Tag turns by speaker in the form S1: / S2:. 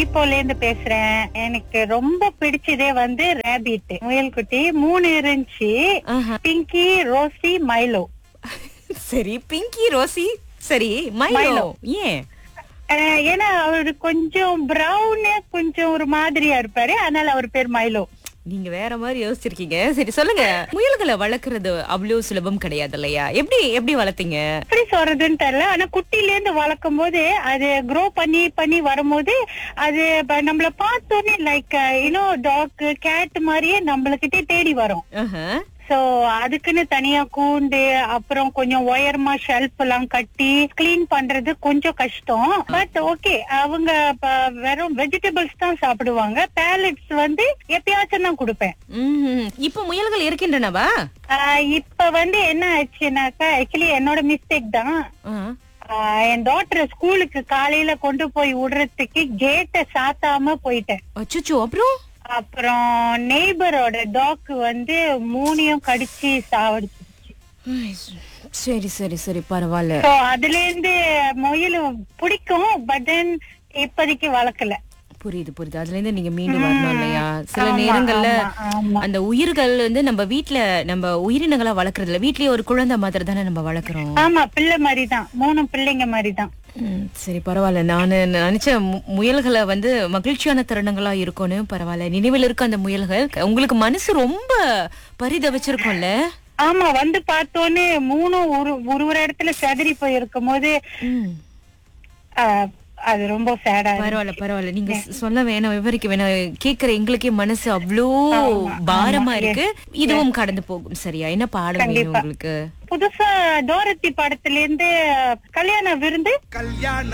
S1: ஈப்போல இருந்து பேசுறேன் எனக்கு ரொம்ப பிடிச்சதே வந்து ரேபிட் முயல் குட்டி மூணு இருந்துச்சு
S2: ஆஹா.
S1: பிங்கி ரோசி மைலோ
S2: சரி பிங்கி ரோசி சரி மைலோ
S1: மைலோ.
S2: ஏன்
S1: அஹ், ஏன்னா அவரு கொஞ்சம் பிரவுன் கொஞ்சம் ஒரு மாதிரியா இருப்பாரு அதனால அவர் பேர் மைலோ
S2: நீங்க வேற மாதிரி யோசிச்சிருக்கீங்க சரி சொல்லுங்க முயல்களை வளர்க்கறது அவ்வளவு சுலபம் கிடையாது இல்லையா எப்படி எப்படி வளர்த்தீங்க
S1: எப்படி சொல்றதுன்னு தெரியல ஆனா குட்டில இருந்து வளர்க்கும் போது அது க்ரோ பண்ணி பண்ணி வரும்போது அது ப- நம்மள பார்த்தோன்னே லைக் யூனோ டாக் கேட் மாதிரியே நம்மளுக்கிட்டே தேடி வரும்
S2: ஆஹா.
S1: சோ அதுக்குன்னு தனியா கூண்டு அப்புறம் கொஞ்சம் ஒயர்மா ஷெல்ஃப் எல்லாம் கட்டி கிளீன் பண்றது கொஞ்சம் கஷ்டம் பட் ஓகே அவங்க ப- வெறும் வெஜிடபிள்ஸ் தான் சாப்பிடுவாங்க பேலட்ஸ் வந்து எப்பயாச்சும் தான் கொடுப்பேன்
S2: ம்ஹும். இப்ப முயல்கள் இருக்கின்றனவா
S1: ஆஹ் இப்ப வந்து என்ன ஆச்சுனாக்கா ஆக்சுவலி என்னோட மிஸ்டேக் தான்
S2: ஆ.
S1: ஆஹ் என் டாக்டர் ஸ்கூலுக்கு காலையில கொண்டு போய் விடுறதுக்கு கேட்டை சாத்தாம போயிட்டேன்
S2: அச்சச்சோ அப்புறம்
S1: அப்புறம் நெய்பரோட டாக் வந்து மூணையும் கடிச்சு சாவடிச்சிருச்சு
S2: ஐ, சரி சரி சரி பரவாயில்ல
S1: சோ அதுல இருந்து முயல் பிடிக்கும் பட் தென் இப்போதைக்கு வளர்க்கல
S2: புரியுது புரியுது அதுல இருந்து நீங்க மீண்டும் வரணும் இல்லையா சில
S1: ஆமா,
S2: நேரங்கள்ல
S1: ஆமா, ஆமா.
S2: அந்த உயிர்கள் வந்து நம்ம வீட்ல நம்ம உயிரினங்களா வளர்க்கறது இல்ல வீட்லயே ஒரு குழந்தை மாதிரி தானே நம்ம வளர்க்குறோம்
S1: ஆமா பிள்ளை மாதிரி தான் மூணு பிள்ளைங்க மாதிரி தான்
S2: ம், சரி பரவாயில்ல நானு நினைச்ச மு- முயல்களை வந்து மகிழ்ச்சியான தருணங்களா இருக்கும்னு பரவாயில்ல நினைவில் இருக்க அந்த முயல்கள் உங்களுக்கு மனசு ரொம்ப பரிதவிச்சிருக்கும்ல
S1: ஆமா வந்து பார்த்தோன்னே மூணும் ஒரு ஒரு ஒரு இடத்துல செதறி போய் இருக்கும் போது
S2: ம்.
S1: ஆஹ், அது ரொம்ப சேடா
S2: பரவாயில்ல பரவாயில்ல நீங்க சொ- சொல்ல வேணாம் விவரிக்க வேணாம் கேக்குற எங்களுக்கே மனசு அவ்வளோ பாரமா இருக்கு இதுவும் கடந்து போகும் சரியா என்ன பாடல் வேணும் உங்களுக்கு
S1: புதுசா டோரத்தி படத்துல இருந்து கல்யாண விருந்து
S3: கல்யாண